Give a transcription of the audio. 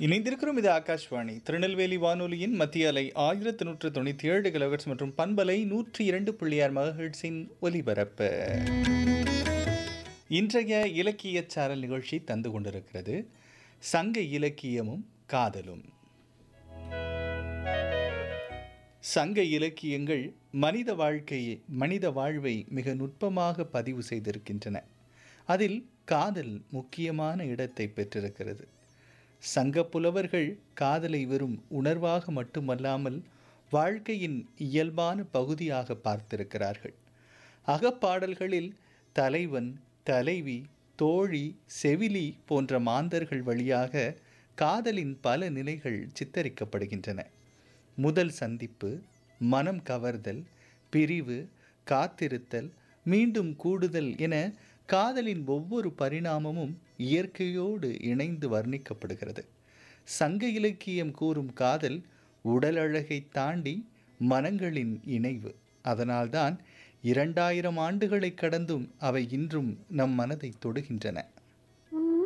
இணைந்திருக்கிறோம் இது ஆகாஷ்வாணி திருநெல்வேலி வானொலியின் மத்திய அலை ஆயிரத்தி நூற்று தொண்ணூற்றி ஏழு கிலோஹெட்ஸ் மற்றும் பண்பலை நூற்றி இரண்டு புள்ளி ஆறு மகஹெட்ஸின் ஒலிபரப்பு இன்றைய இலக்கிய சாரல் நிகழ்ச்சி தந்து கொண்டிருக்கிறது சங்க இலக்கியமும் காதலும் சங்க இலக்கியங்கள் மனித வாழ்க்கையை மனித வாழ்வை மிக நுட்பமாக பதிவு செய்திருக்கின்றன அதில் காதல் முக்கியமான இடத்தை பெற்றிருக்கிறது சங்க புலவர்கள் காதலை வெறும் உணர்வாக மட்டுமல்லாமல் வாழ்க்கையின் இயல்பான பகுதியாக பார்த்திருக்கிறார்கள் அகப்பாடல்களில் தலைவன் தலைவி தோழி செவிலி போன்ற மாந்தர்கள் வழியாக காதலின் பல நிலைகள் சித்தரிக்கப்படுகின்றன முதல் சந்திப்பு மனம் கவர்தல் பிரிவு காத்திருத்தல் மீண்டும் கூடுதல் என காதலின் ஒவ்வொரு பரிணாமமும் இயற்கையோடு இணைந்து வர்ணிக்கப்படுகிறது சங்க இலக்கியம் கூறும் காதல் உடல் அழகை தாண்டி மனங்களின் இணைவு அதனால்தான் இரண்டாயிரம் ஆண்டுகளை கடந்தும் அவை இன்றும் நம் மனதை தொடுகின்றன